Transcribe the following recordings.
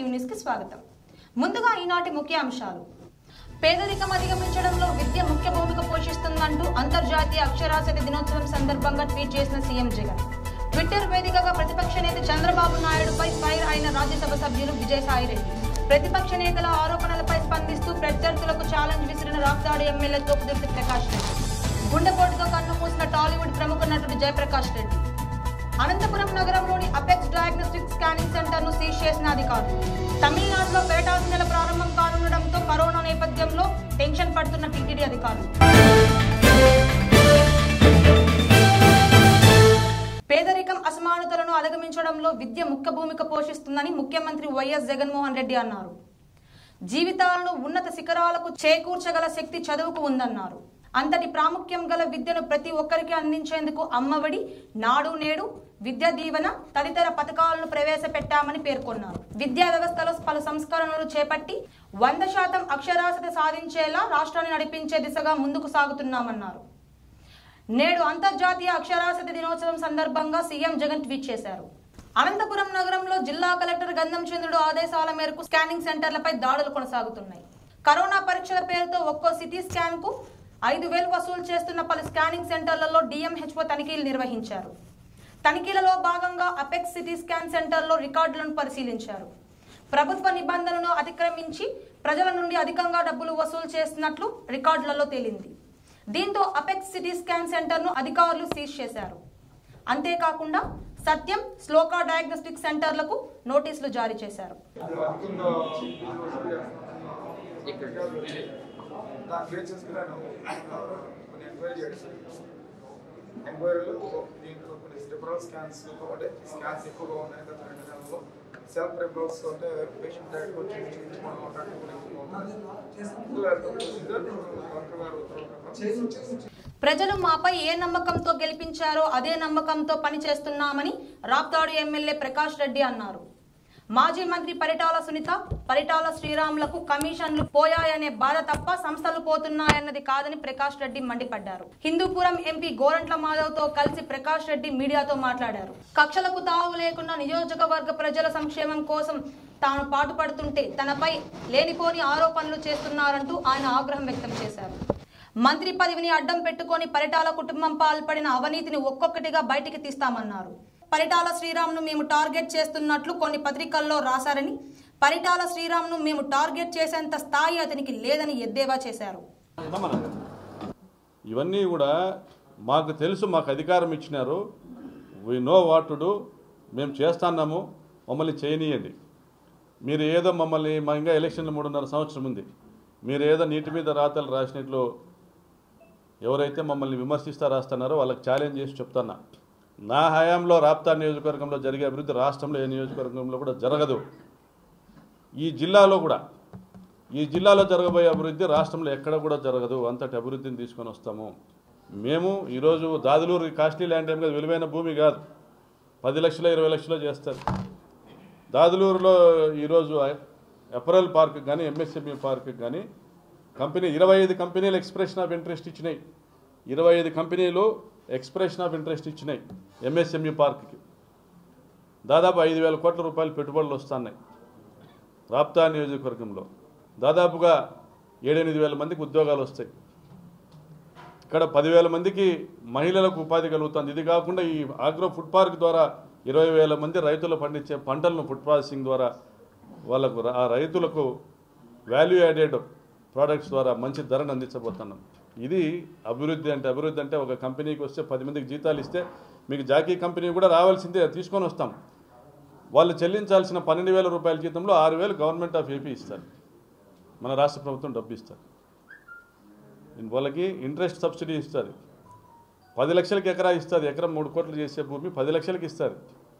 live news కి స్వాగతం ముందుగా ఈనాటి ముఖ్యాంశాలు పేదరికం అధిగమించడంలో విద్య ముఖ్య భూమిక పోషిస్తుందంటూ అంతర్జాతీయ అక్షరాస్యత దినోత్సవం సందర్భంగా ట్వీట్ చేసిన సీఎం జగన్ ట్విట్టర్ వేదికగా ప్రతిపక్ష నేత చంద్రబాబు నాయుడుపై ఫైర్ అయిన రాజ్యసభ సభ్యులు విజయసాయిరెడ్డి ప్రతిపక్ష నేతల ఆరోపణలపై స్పందిస్తూ ప్రత్యర్థులకు ఛాలెంజ్ విసిరిన రాప్తాడు ఎమ్మెల్యే తోపుదుర్తి ప్రకాష్ రెడ్డి గుండెపోటుతో కన్ను మూసిన టాలీవుడ్ ప్రముఖ నటుడు జయప్రకాష్ రెడ్డి అనంతపురం నగరంలోని అపెక్స్ డయాగ్నోస్టిక్ స్కానింగ్ సెంటర్ ను సీజ్ చేసిన అధికారులు తమిళనాడులో పేటాసు నెల ప్రారంభం కానుండడంతో కరోనా నేపథ్యంలో టెన్షన్ పడుతున్న టీటీడీ అధికారులు పేదరికం అసమానతలను అధిగమించడంలో విద్య ముఖ్య భూమిక పోషిస్తుందని ముఖ్యమంత్రి వైఎస్ జగన్మోహన్ రెడ్డి అన్నారు జీవితాలను ఉన్నత శిఖరాలకు చేకూర్చగల శక్తి చదువుకు ఉందన్నారు అంతటి ప్రాముఖ్యం గల విద్యను ప్రతి ఒక్కరికి అందించేందుకు అమ్మఒడి నాడు నేడు విద్యా దీవెన తదితర పథకాలను ప్రవేశపెట్టామని పేర్కొన్నారు విద్యా వ్యవస్థలో పలు సంస్కరణలు చేపట్టి వంద శాతం అక్షరాస్యత సాధించేలా రాష్ట్రాన్ని నడిపించే దిశగా ముందుకు సాగుతున్నామన్నారు నేడు అంతర్జాతీయ అక్షరాస్యత దినోత్సవం సందర్భంగా సీఎం జగన్ ట్వీట్ చేశారు అనంతపురం నగరంలో జిల్లా కలెక్టర్ గంధం చంద్రుడు ఆదేశాల మేరకు స్కానింగ్ సెంటర్లపై దాడులు కొనసాగుతున్నాయి కరోనా పరీక్షల పేరుతో ఒక్కో సిటీ స్కాన్ కు ఐదు వేలు వసూలు చేస్తున్న పలు స్కానింగ్ సెంటర్లలో డిఎంహెచ్ఓ తనిఖీలు నిర్వహించారు తనిఖీలలో భాగంగా అపెక్స్ సిటీ స్కాన్ సెంటర్లో రికార్డులను పరిశీలించారు ప్రభుత్వ నిబంధనలను అతిక్రమించి ప్రజల నుండి అధికంగా డబ్బులు వసూలు చేస్తున్నట్లు రికార్డులలో తేలింది దీంతో అపెక్స్ సిటీ స్కాన్ సెంటర్ ను అధికారులు సీజ్ చేశారు అంతేకాకుండా సత్యం శ్లోకా డయాగ్నోస్టిక్ సెంటర్లకు నోటీసులు జారీ చేశారు దాని బేస్ చేసుకున్నాను కొన్ని ఎంక్వైరీ చేశాను ఎంక్వైరీలో దీంట్లో కొన్ని రిఫరల్ స్కాన్స్ అంటే స్కాన్స్ ఎక్కువగా ఉన్నాయి గత రెండు నెలల్లో సెల్ఫ్ రిఫరల్స్ అంటే పేషెంట్ డైరెక్ట్ వచ్చి చూపించుకోవడం అట్లాంటివి కూడా ఎక్కువగా ఉన్నాయి డాక్టర్ గారు ఉత్తర్వులు ప్రకారం ప్రజలు మాపై ఏ నమ్మకంతో గెలిపించారో అదే నమ్మకంతో పనిచేస్తున్నామని రాప్తాడు ఎమ్మెల్యే ప్రకాష్ రెడ్డి అన్నారు మాజీ మంత్రి పరిటాల సునీత పరిటాల శ్రీరాములకు కమిషన్లు పోయాయనే బాధ తప్ప సంస్థలు పోతున్నాయన్నది కాదని ప్రకాష్ రెడ్డి మండిపడ్డారు హిందూపురం ఎంపీ గోరంట్ల మాధవ్ తో కలిసి ప్రకాష్ రెడ్డి మీడియాతో మాట్లాడారు కక్షలకు తావు లేకుండా నియోజకవర్గ ప్రజల సంక్షేమం కోసం తాను పాటుపడుతుంటే తనపై లేనిపోని ఆరోపణలు చేస్తున్నారంటూ ఆయన ఆగ్రహం వ్యక్తం చేశారు మంత్రి పదవిని అడ్డం పెట్టుకొని పరిటాల కుటుంబం పాల్పడిన అవినీతిని ఒక్కొక్కటిగా బయటికి తీస్తామన్నారు పరిటాల శ్రీరామ్ను మేము టార్గెట్ చేస్తున్నట్లు కొన్ని పత్రికల్లో రాశారని పరిటాల శ్రీరామ్ను మేము టార్గెట్ చేసేంత స్థాయి అతనికి లేదని ఎద్దేవా చేశారు ఇవన్నీ కూడా మాకు తెలుసు మాకు అధికారం ఇచ్చినారు we know what to do మేము చేస్తున్నాము మమ్మల్ని చేయనీయండి మీరు ఏదో మమ్మల్ని మా ఇంకా ఎలక్షన్లు మూడున్నర సంవత్సరం ఉంది మీరు ఏదో నీటి మీద రాతలు రాసినట్లు ఎవరైతే మమ్మల్ని విమర్శిస్తా రాస్తున్నారో వాళ్ళకి ఛాలెంజ్ చేసి చెప్తున్నా నా హయాంలో రాప్తా నియోజకవర్గంలో జరిగే అభివృద్ధి రాష్ట్రంలో ఏ నియోజకవర్గంలో కూడా జరగదు ఈ జిల్లాలో కూడా ఈ జిల్లాలో జరగబోయే అభివృద్ధి రాష్ట్రంలో ఎక్కడ కూడా జరగదు అంతటి అభివృద్ధిని తీసుకొని వస్తాము మేము ఈరోజు దాదులూరు కాస్ట్లీ ల్యాండ్ ఏం కాదు విలువైన భూమి కాదు పది లక్షల ఇరవై లక్షలు చేస్తారు దాదులూరులో ఈరోజు ఎపరల్ పార్క్ కానీ ఎంఎస్ఎంఈ పార్క్ కానీ కంపెనీ ఇరవై ఐదు కంపెనీలు ఎక్స్ప్రెషన్ ఆఫ్ ఇంట్రెస్ట్ ఇచ్చినాయి ఇరవై ఐదు కంపెనీలు ఎక్స్ప్రెషన్ ఆఫ్ ఇంట్రెస్ట్ ఇచ్చినాయి ఎంఎస్ఎంఈ పార్క్కి దాదాపు ఐదు వేల కోట్ల రూపాయలు పెట్టుబడులు వస్తున్నాయి రాప్తా నియోజకవర్గంలో దాదాపుగా ఏడెనిమిది వేల మందికి ఉద్యోగాలు వస్తాయి ఇక్కడ పదివేల మందికి మహిళలకు ఉపాధి కలుగుతుంది ఇది కాకుండా ఈ ఆగ్రో ఫుడ్ పార్క్ ద్వారా ఇరవై వేల మంది రైతులు పండించే పంటలను ఫుడ్ ప్రాసెసింగ్ ద్వారా వాళ్ళకు ర- ఆ రైతులకు వాల్యూ యాడెడ్ ప్రోడక్ట్స్ ద్వారా మంచి ధరను అందించబోతున్నాం ఇది అభివృద్ధి అంటే అభివృద్ధి అంటే ఒక కంపెనీకి వస్తే పది మందికి జీతాలు ఇస్తే మీకు జాకీ కంపెనీ కూడా రావాల్సిందే తీసుకొని వస్తాం వాళ్ళు చెల్లించాల్సిన పన్నెండు వేల రూపాయల జీతంలో ఆరు వేలు గవర్నమెంట్ ఆఫ్ ఏపీ ఇస్తారు మన రాష్ట్ర ప్రభుత్వం డబ్బు ఇస్తారు వాళ్ళకి ఇంట్రెస్ట్ సబ్సిడీ ఇస్తుంది పది లక్షలకి ఎకరా ఇస్తుంది ఎకరం మూడు కోట్లు చేసే భూమి పది లక్షలకి ఇస్తారు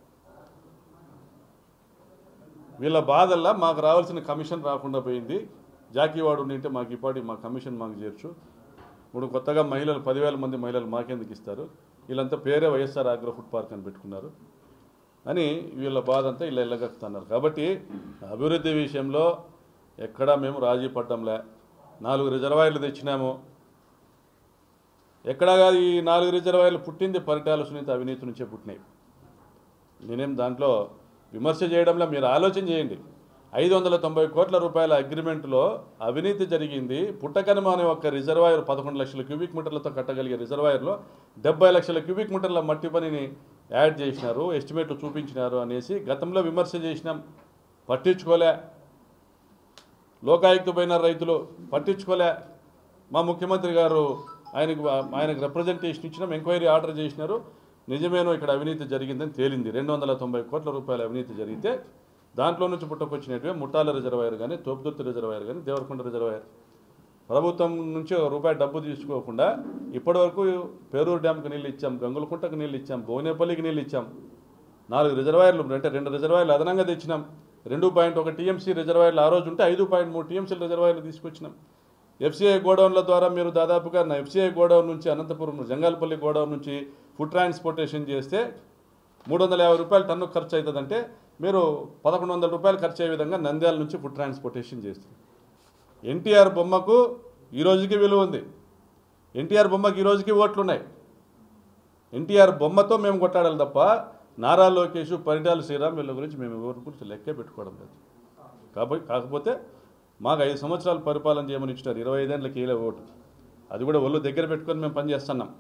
వీళ్ళ బాధల్లా మాకు రావాల్సిన కమిషన్ రాకుండా పోయింది జాకీ వాడు ఉండింటే మాకు ఇప్పటి మా కమిషన్ మాకు చేర్చు ఇప్పుడు కొత్తగా మహిళలు పదివేల మంది మహిళలు మాకెందుకు ఇస్తారు వీళ్ళంతా పేరే వైఎస్ఆర్ ఆగ్రో ఫుడ్ పార్క్ అని పెట్టుకున్నారు అని వీళ్ళ బాధ అంతా ఇలా ఇళ్ళగక్కుతున్నారు కాబట్టి అభివృద్ధి విషయంలో ఎక్కడా మేము రాజీ పడ్డంలే నాలుగు రిజర్వాయర్లు తెచ్చినాము ఎక్కడా కాదు ఈ నాలుగు రిజర్వాయర్లు పుట్టింది పరిటాల సునీత అవినీతి నుంచే పుట్టినాయి నేనేం దాంట్లో విమర్శ చేయడంలో మీరు ఆలోచన చేయండి ఐదు వందల తొంభై కోట్ల రూపాయల అగ్రిమెంట్లో అవినీతి జరిగింది పుట్టకనమ అనే ఒక రిజర్వాయర్ పదకొండు లక్షల క్యూబిక్ మీటర్లతో కట్టగలిగే రిజర్వాయర్లో డెబ్బై లక్షల క్యూబిక్ మీటర్ల మట్టి పనిని యాడ్ చేసినారు ఎస్టిమేట్లు చూపించినారు అనేసి గతంలో విమర్శ చేసినాం పట్టించుకోలే లోకాయుక్త పోయిన రైతులు పట్టించుకోలే మా ముఖ్యమంత్రి గారు ఆయనకు ఆయనకు రిప్రజెంటేషన్ ఇచ్చినాం ఎంక్వైరీ ఆర్డర్ చేసినారు నిజమేనో ఇక్కడ అవినీతి జరిగిందని తేలింది రెండు వందల తొంభై కోట్ల రూపాయల అవినీతి జరిగితే దాంట్లో నుంచి పుట్టుకొచ్చినట్టుగా ముట్టాల రిజర్వాయర్ కానీ తోపుదుర్తి రిజర్వాయర్ కానీ దేవరకొండ రిజర్వాయర్ ప్రభుత్వం నుంచి ఒక రూపాయి డబ్బు తీసుకోకుండా ఇప్పటివరకు పేరూరు డ్యామ్కి నీళ్ళు ఇచ్చాం గంగులకుంటకు నీళ్ళు ఇచ్చాం భువనేపల్లికి నీళ్ళు ఇచ్చాం నాలుగు రిజర్వాయర్లు అంటే రెండు రిజర్వాయర్లు అదనంగా తెచ్చినాం రెండు పాయింట్ ఒక టీఎంసీ రిజర్వాయర్లు ఆ రోజు ఉంటే ఐదు పాయింట్ మూడు టీఎంసీల రిజర్వాయర్లు తీసుకొచ్చినాం ఎఫ్సీఐ గోడౌన్ల ద్వారా మీరు దాదాపుగా నా ఎఫ్సీఐ గోడౌన్ నుంచి అనంతపురం జంగాలపల్లి గోడౌన్ నుంచి ఫుడ్ ట్రాన్స్పోర్టేషన్ చేస్తే మూడు వందల యాభై రూపాయలు టన్ను ఖర్చు అవుతుందంటే మీరు పదకొండు వందల రూపాయలు ఖర్చు అయ్యే విధంగా నంద్యాల నుంచి ఫుడ్ ట్రాన్స్పోర్టేషన్ చేస్తుంది ఎన్టీఆర్ బొమ్మకు ఈ రోజుకి విలువ ఉంది ఎన్టీఆర్ బొమ్మకి ఈ రోజుకి ఓట్లు ఉన్నాయి ఎన్టీఆర్ బొమ్మతో మేము కొట్టాడాలి తప్ప నారా లోకేష్ పరిటాల శ్రీరామ్ వీళ్ళ గురించి మేము ఎవరి గురించి లెక్కే పెట్టుకోవడం లేదు కాబట్టి కాకపోతే మాకు ఐదు సంవత్సరాలు పరిపాలన చేయమని ఇచ్చినారు ఇరవై ఐదేళ్ళకి వేలే ఓటు అది కూడా ఒళ్ళు దగ్గర పెట్టుకొని మేము పనిచేస్తున్నాం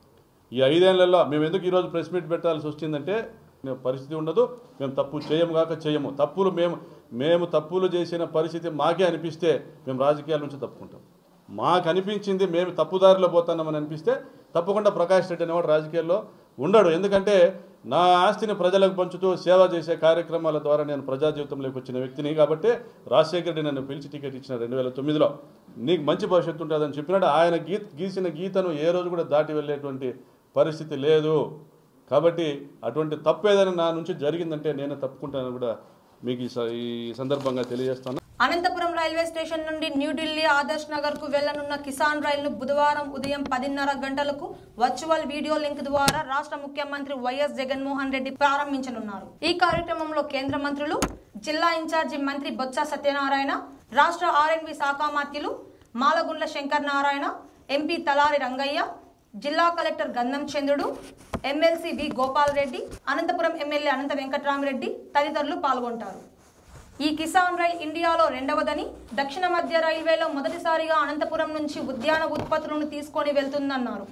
ఈ ఐదేళ్లలో మేము ఎందుకు ఈరోజు ప్రెస్ మీట్ పెట్టాల్సి వచ్చిందంటే మేము పరిస్థితి ఉండదు మేము తప్పు చేయము కాక చేయము తప్పులు మేము మేము తప్పులు చేసిన పరిస్థితి మాకే అనిపిస్తే మేము రాజకీయాల నుంచి తప్పుకుంటాం మాకు అనిపించింది మేము తప్పుదారిలో పోతున్నామని అనిపిస్తే తప్పకుండా ప్రకాష్ రెడ్డి అనేవాడు రాజకీయాల్లో ఉండడు ఎందుకంటే నా ఆస్తిని ప్రజలకు పంచుతూ సేవ చేసే కార్యక్రమాల ద్వారా నేను ప్రజా జీవితంలోకి వచ్చిన వ్యక్తిని కాబట్టి రాజశేఖర రెడ్డి నన్ను పిలిచి టికెట్ ఇచ్చిన రెండు వేల తొమ్మిదిలో నీకు మంచి భవిష్యత్తు ఉంటుందని చెప్పినాడు ఆయన గీత గీసిన గీతను ఏ రోజు కూడా దాటి వెళ్ళేటువంటి పరిస్థితి లేదు కాబట్టి అటువంటి తప్పు ఏదైనా నా నుంచి జరిగిందంటే నేను తప్పుకుంటానని కూడా మీకు ఈ స- ఈ సందర్భంగా తెలియజేస్తాను అనంతపురం రైల్వే స్టేషన్ నుండి న్యూఢిల్లీ ఆదర్శ్ నగర్ కు వెళ్లనున్న కిసాన్ రైలును బుధవారం ఉదయం పదిన్నర గంటలకు వర్చువల్ వీడియో లింక్ ద్వారా రాష్ట్ర ముఖ్యమంత్రి వైఎస్ జగన్మోహన్ రెడ్డి ప్రారంభించనున్నారు ఈ కార్యక్రమంలో కేంద్ర మంత్రులు జిల్లా ఇన్ఛార్జి మంత్రి బొత్స సత్యనారాయణ రాష్ట్ర ఆర్ఎన్బి శాఖ మాత్యులు మాలగుండ్ల శంకర్ నారాయణ ఎంపీ తలారి రంగయ్య జిల్లా collector Gandham Chandrudu MLC V Gopal Reddy Anantapuram MLA Anantha Venkatramireddy తదితరులు పాల్గొంటారు ఈ కిసాన్ రైల్ ఇండియాలో రెండవదని దక్షిణ మధ్య రైల్వేలో మొదటిసారిగా అనంతపురం నుంచి ఉద్యాన ఉత్పత్తులను తీసుకొని వెళ్తుందన్నారు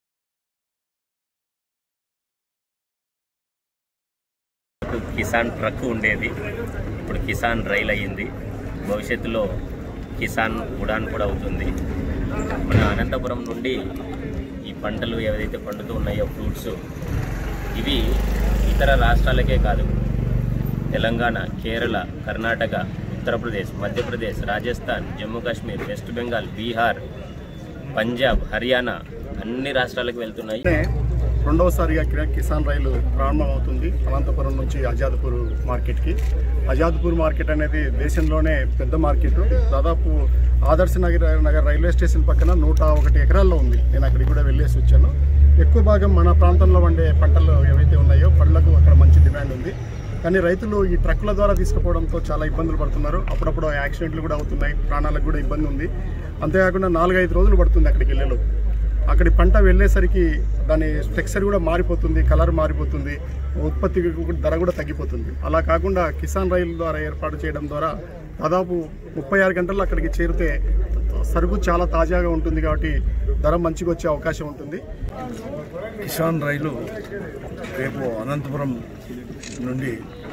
కిసాన్ ట్రక్ ఉండేది ఇప్పుడు కిసాన్ రైల్ అయ్యింది భవిష్యత్తులో కిసాన్ ఉడాన్ కూడా అవుతుంది మన అనంతపురం నుండి ఈ పంటలు ఏవైతే పండుతూ ఉన్నాయో ఫ్రూట్స్ ఇవి ఇతర రాష్ట్రాలకే కాదు తెలంగాణ కేరళ కర్ణాటక ఉత్తరప్రదేశ్ మధ్యప్రదేశ్ రాజస్థాన్ జమ్మూ కాశ్మీర్ వెస్ట్ బెంగాల్ బీహార్ పంజాబ్ హర్యానా అన్ని రాష్ట్రాలకు వెళ్తున్నాయి అంటే రెండవసారిగా కి- కిసాన్ రైలు ప్రారంభమవుతుంది అనంతపురం నుంచి అజాద్పూర్ మార్కెట్కి అజాద్పూర్ మార్కెట్ అనేది దేశంలోనే పెద్ద మార్కెట్ దాదాపు ఆదర్శ నగర్ నగర్ రైల్వే స్టేషన్ పక్కన నూట ఒకటి ఎకరాల్లో ఉంది నేను అక్కడికి కూడా వెళ్ళేసి వచ్చాను ఎక్కువ భాగం మన ప్రాంతంలో వండే పంటలు ఏవైతే ఉన్నాయో పండ్లకు అక్కడ మంచి డిమాండ్ ఉంది కానీ రైతులు ఈ ట్రక్కుల ద్వారా తీసుకుపోవడంతో చాలా ఇబ్బందులు పడుతున్నారు అప్పుడప్పుడు యాక్సిడెంట్లు కూడా అవుతున్నాయి ప్రాణాలకు కూడా ఇబ్బంది ఉంది అంతేకాకుండా నాలుగైదు రోజులు పడుతుంది అక్కడికి వెళ్ళేలో అక్కడి పంట వెళ్ళేసరికి దాని టెక్స్చర్ కూడా మారిపోతుంది కలర్ మారిపోతుంది ఉత్పత్తి కూడా ధర కూడా తగ్గిపోతుంది అలా కాకుండా కిసాన్ రైలు ద్వారా ఏర్పాటు చేయడం ద్వారా దాదాపు ముప్పై ఆరు గంటల్లో అక్కడికి చేరితే సరుకు చాలా తాజాగా ఉంటుంది కాబట్టి ధర మంచిగా వచ్చే అవకాశం ఉంటుంది కిసాన్ రైలు రేపు అనంతపురం నుండి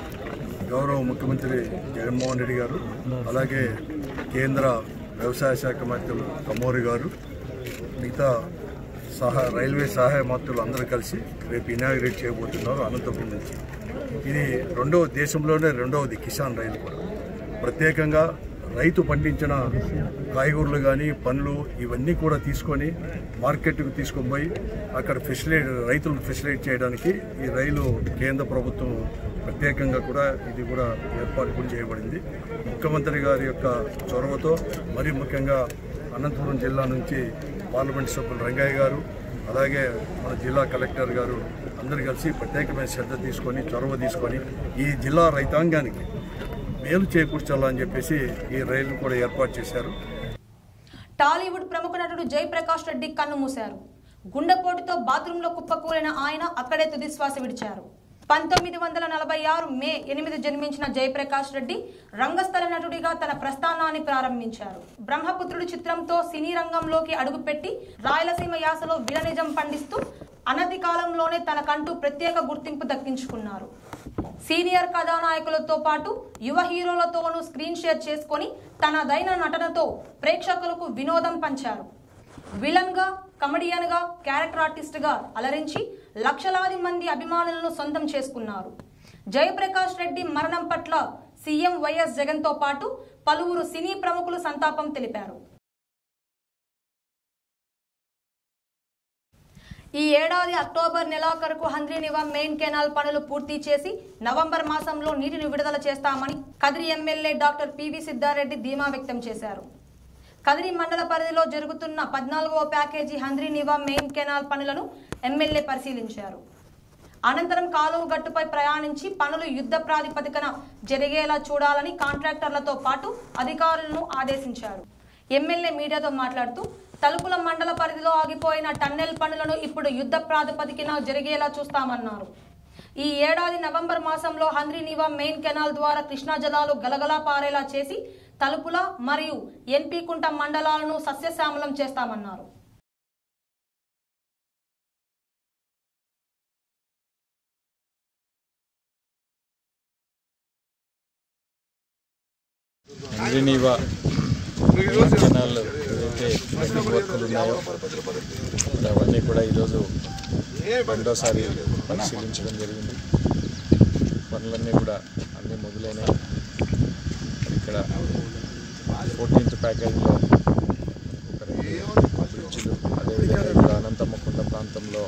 గౌరవ ముఖ్యమంత్రి జగన్మోహన్ రెడ్డి గారు అలాగే కేంద్ర వ్యవసాయ శాఖ మంత్రులు కమోరి గారు మిగతా సహా రైల్వే సహాయ మంత్రులు అందరూ కలిసి రేపు ఇనాగ్రేట్ చేయబోతున్నారు అనంతపురం నుంచి ఇది రెండవ దేశంలోనే రెండవది కిసాన్ రైలు కూడా ప్రత్యేకంగా రైతు పండించిన కాయగూరలు కానీ పండ్లు ఇవన్నీ కూడా తీసుకొని మార్కెట్కు తీసుకొని పోయి అక్కడ ఫెసిలిటీ రైతులకు ఫెసిలిటీ చేయడానికి ఈ రైలు కేంద్ర ప్రభుత్వం ప్రత్యేకంగా కూడా ఇది కూడా ఏర్పాటు కూడా చేయబడింది ముఖ్యమంత్రి గారి యొక్క చొరవతో మరీ ముఖ్యంగా అనంతపురం జిల్లా నుంచి పార్లమెంట్ సభ్యులు రంగయ్య గారు అలాగే మన జిల్లా కలెక్టర్ గారు అందరు కలిసి ప్రత్యేకమైన శ్రద్ధ తీసుకొని చొరవ తీసుకొని ఈ జిల్లా రైతాంగానికి మేలు చేకూర్చాలని చెప్పేసి ఈ రైలు కూడా ఏర్పాటు చేశారు టాలీవుడ్ ప్రముఖ నటుడు జయప్రకాష్ రెడ్డి కన్ను మూశారు గుండెపోటుతో బాత్రూంలో కుప్పకూలిన ఆయన అక్కడే తుది శ్వాస విడిచారు పంతొమ్మిది వందల నలభై ఆరు మే ఎనిమిది జన్మించిన జయప్రకాష్ రెడ్డి రంగస్థల నటుడిగా తన ప్రస్థానాన్ని ప్రారంభించారు బ్రహ్మపుత్రుడు చిత్రంతో సినీ రంగంలోకి అడుగుపెట్టి రాయలసీమ యాసలో విలనిజం పండిస్తూ అనతి కాలంలోనే తనకంటూ ప్రత్యేక గుర్తింపు దక్కించుకున్నారు సీనియర్ కథానాయకులతో పాటు యువ హీరోలతోనూ స్క్రీన్ షేర్ చేసుకొని తనదైన నటనతో ప్రేక్షకులకు వినోదం పంచారు విలన్ గా కమెడియన్ గా క్యారెక్టర్ ఆర్టిస్ట్ గా అలరించి లక్షలాది మంది అభిమానులను సొంతం చేసుకున్నారు జయప్రకాష్ రెడ్డి మరణం పట్ల సీఎం వైఎస్ జగన్ తో పాటు పలువురు సినీ ప్రముఖులు సంతాపం తెలిపారు ఈ ఏడాది అక్టోబర్ నెలాఖరుకు హంద్రీనివా మెయిన్ కెనాల్ పనులు పూర్తి చేసి నవంబర్ మాసంలో నీటిని విడుదల చేస్తామని Kadiri MLA doctor PV Siddhareddy ధీమా వ్యక్తం చేశారు కదిరి మండల పరిధిలో జరుగుతున్న పద్నాలుగవ ప్యాకేజీ హంద్రీనివా మెయిన్ కెనాల్ పనులను ఎమ్మెల్యే పరిశీలించారు అనంతరం కాలువ గట్టుపై ప్రయాణించి పనులు యుద్ధ ప్రాతిపదికన జరిగేలా చూడాలని కాంట్రాక్టర్లతో పాటు అధికారులను ఆదేశించారు ఎమ్మెల్యే మీడియాతో మాట్లాడుతూ తలుపుల మండల పరిధిలో ఆగిపోయిన టన్నెల్ పనులను ఇప్పుడు యుద్ధ ప్రాతిపదికన జరిగేలా చూస్తామన్నారు ఈ ఏడాది నవంబర్ మాసంలో హంద్రీనివా మెయిన్ కెనాల్ ద్వారా కృష్ణా జలాలు గలగలా పారేలా చేసి తలుపుల మరియు ఎన్పీ కుంట మండలాలను సస్యశ్యామలం చేస్తామన్నారు అంజనీవా కెనాల్ ఏదైతే పెండింగ్ వర్కులు ఉన్నాయో మరి అవన్నీ కూడా ఈరోజు రెండోసారి పరిశీలించడం జరిగింది పనులన్నీ కూడా అన్నీ మొదలైనాయి మరి ఇక్కడ ఫోర్టీన్త్ ప్యాకేజీలో ఒక రెండు బ్రిడ్జిలు అదేవిధంగా ఇక్కడ అనంతమ్మకొండ ప్రాంతంలో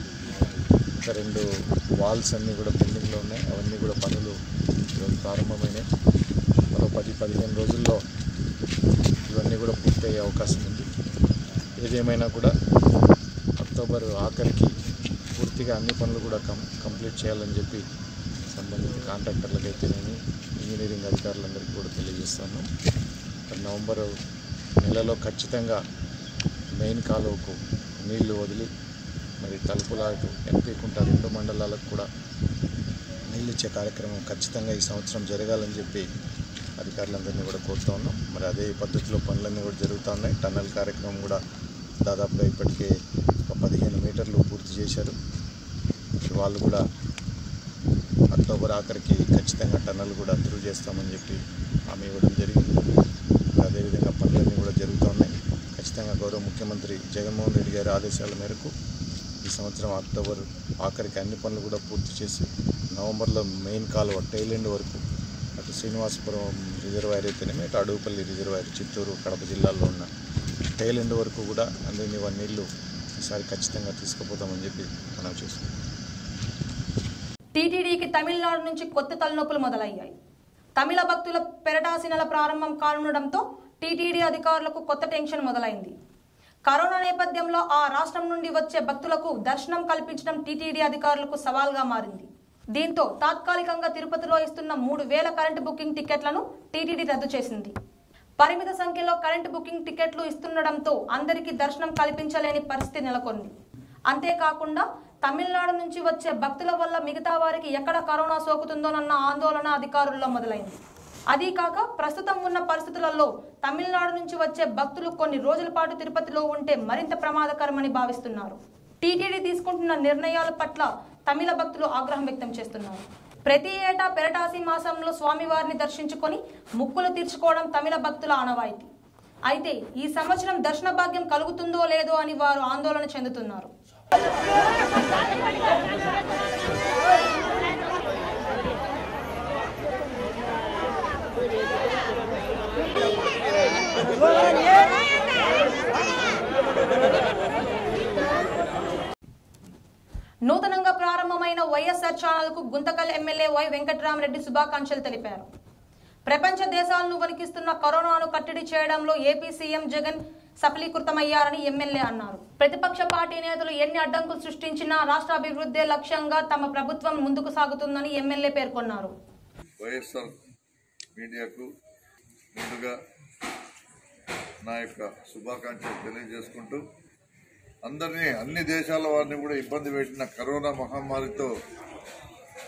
ఒక రెండు వాల్స్ అన్నీ కూడా పెండింగ్లో ఉన్నాయి అవన్నీ కూడా పనులు ఈరోజు ప్రారంభమైనాయి మరో పది పదిహేను రోజుల్లో ఇవన్నీ కూడా పూర్తయ్యే అవకాశం ఉంది ఏదేమైనా కూడా అక్టోబర్ ఆఖరికి పూర్తిగా అన్ని పనులు కూడా కం కంప్లీట్ చేయాలని చెప్పి సంబంధిత కాంట్రాక్టర్లకు అయితేనేమి ఇంజనీరింగ్ అధికారులందరికీ కూడా తెలియజేస్తాను మరి నవంబర్ నెలలో ఖచ్చితంగా మెయిన్ కాలువకు నీళ్లు వదిలి మరి తలుపులాకు ఎన్పీకుంట రెండు మండలాలకు కూడా నీళ్ళు ఇచ్చే కార్యక్రమం ఖచ్చితంగా ఈ సంవత్సరం జరగాలని చెప్పి అధికారులందరినీ కూడా కోరుతా ఉన్నాం మరి అదే పద్ధతిలో పనులన్నీ కూడా జరుగుతూ ఉన్నాయి టన్నల్ కార్యక్రమం కూడా దాదాపుగా ఇప్పటికే ఒక పదిహేను మీటర్లు పూర్తి చేశారు మరి వాళ్ళు కూడా అక్టోబర్ ఆఖరికి ఖచ్చితంగా టన్నల్ కూడా త్రూ చేస్తామని చెప్పి హామీ ఇవ్వడం జరిగింది మరి అదేవిధంగా పనులన్నీ కూడా జరుగుతూ ఉన్నాయి ఖచ్చితంగా గౌరవ ముఖ్యమంత్రి జగన్మోహన్ రెడ్డి గారి ఆదేశాల మేరకు ఈ సంవత్సరం అక్టోబర్ ఆఖరికి అన్ని పనులు కూడా పూర్తి చేసి నవంబర్లో మెయిన్ కాలువ టైల్ ఎండ్ వరకు అటు శ్రీనివాసపురం రిజర్వాయర్ అయితేనేమి అటు అడవుపల్లి రిజర్వాయర్ చిత్తూరు కడప జిల్లాల్లో ఉన్న టైల్ ఎండ్ వరకు కూడా అందరినీ నీళ్లు ఈసారి ఖచ్చితంగా తీసుకుపోతామని చెప్పి మనం చేసుకుంటాం టీటీడీకి తమిళనాడు నుంచి కొత్త తలనొప్పులు మొదలయ్యాయి తమిళ భక్తుల పెరటాసి నెల ప్రారంభం కానుండడంతో టీటీడీ అధికారులకు కొత్త టెన్షన్ మొదలైంది కరోనా నేపథ్యంలో ఆ రాష్ట్రం నుండి వచ్చే భక్తులకు దర్శనం కల్పించడం టీటీడీ అధికారులకు సవాల్గా మారింది దీంతో తాత్కాలికంగా తిరుపతిలో ఇస్తున్న మూడు వేల కరెంటు బుకింగ్ టికెట్లను టీటీడీ రద్దు చేసింది పరిమిత సంఖ్యలో కరెంటు బుకింగ్ టికెట్లు ఇస్తుండడంతో అందరికీ దర్శనం కల్పించలేని పరిస్థితి నెలకొంది అంతేకాకుండా తమిళనాడు నుంచి వచ్చే భక్తుల వల్ల మిగతా వారికి ఎక్కడ కరోనా సోకుతుందోనన్న ఆందోళన అధికారుల్లో మొదలైంది అదీ కాక ప్రస్తుతం ఉన్న పరిస్థితులలో తమిళనాడు నుంచి వచ్చే భక్తులు కొన్ని రోజుల పాటు తిరుపతిలో ఉంటే మరింత ప్రమాదకరమని భావిస్తున్నారు టీటీడీ తీసుకుంటున్న నిర్ణయాల పట్ల తమిళ భక్తులు ఆగ్రహం వ్యక్తం చేస్తున్నారు ప్రతి ఏటా పెరటాసి మాసంలో స్వామివారిని దర్శించుకొని ముక్కులు తీర్చుకోవడం తమిళ భక్తుల ఆనవాయితీ అయితే ఈ సంవత్సరం దర్శన భాగ్యం కలుగుతుందో లేదో అని వారు ఆందోళన చెందుతున్నారు నూతనంగా ప్రారంభమైన వైఎస్ఆర్ ఛానల్ కు గుంతకల్ ఎమ్మెల్యే వై వెంకటరామరెడ్డి శుభాకాంక్షలు తెలిపారు ప్రపంచ దేశాలను వణికిస్తున్న కరోనాను కట్టడి చేయడంలో ఏపీ సీఎం జగన్ సఫలీకృతమయ్యారని ఎమ్మెల్యే అన్నారు ప్రతిపక్ష పార్టీ నేతలు ఎన్ని అడ్డంకులు సృష్టించినా రాష్ట్ర అభివృద్ధే లక్ష్యంగా తమ ప్రభుత్వం ముందుకు సాగుతుందని ఎమ్మెల్యే పేర్కొన్నారు వైఎస్ఆర్ మీడియాకు ముందుగా నా యొక్క శుభాకాంక్షలు తెలియజేసుకుంటూ అందరినీ అన్ని దేశాల వారిని కూడా ఇబ్బంది పెట్టిన కరోనా మహమ్మారితో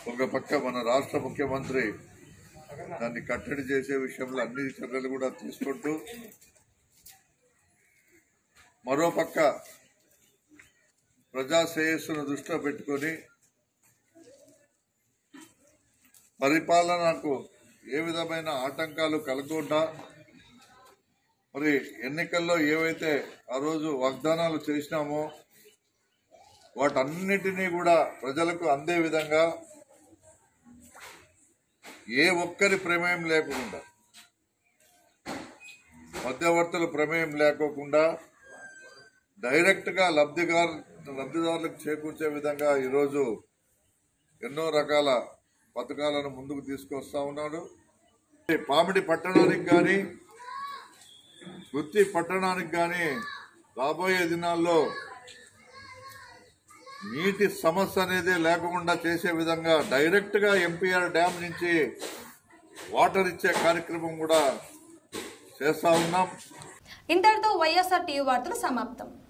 ఒక పక్క మన రాష్ట్ర ముఖ్యమంత్రి దాన్ని కట్టడి చేసే విషయంలో అన్ని చర్యలు కూడా తీసుకుంటూ మరోపక్క ప్రజా శ్రేయస్సును దృష్టిలో పెట్టుకొని పరిపాలనకు ఏ విధమైన ఆటంకాలు కలగకుండా మరి ఎన్నికల్లో ఏవైతే ఆ రోజు వాగ్దానాలు చేసినామో వాటన్నిటినీ కూడా ప్రజలకు అందే విధంగా ఏ ఒక్కరి ప్రమేయం లేకుండా మధ్యవర్తుల ప్రమేయం లేకోకుండా డైరెక్ట్ గా లబ్ధిదారు లబ్ధిదారులకు చేకూర్చే విధంగా ఈరోజు ఎన్నో రకాల పథకాలను ముందుకు తీసుకొస్తా ఉన్నాడు పామిడి పట్టణానికి కానీ వృత్తి పట్టణానికి కానీ రాబోయే దినాల్లో నీటి సమస్య అనేది లేకుండా చేసే విధంగా డైరెక్ట్ గా ఎంపీఆర్ డ్యామ్ నుంచి వాటర్ ఇచ్చే కార్యక్రమం కూడా చేస్తా ఉన్నాం ఇంతటితో వైఎస్ఆర్ టీవీ వార్తలు సమాప్తం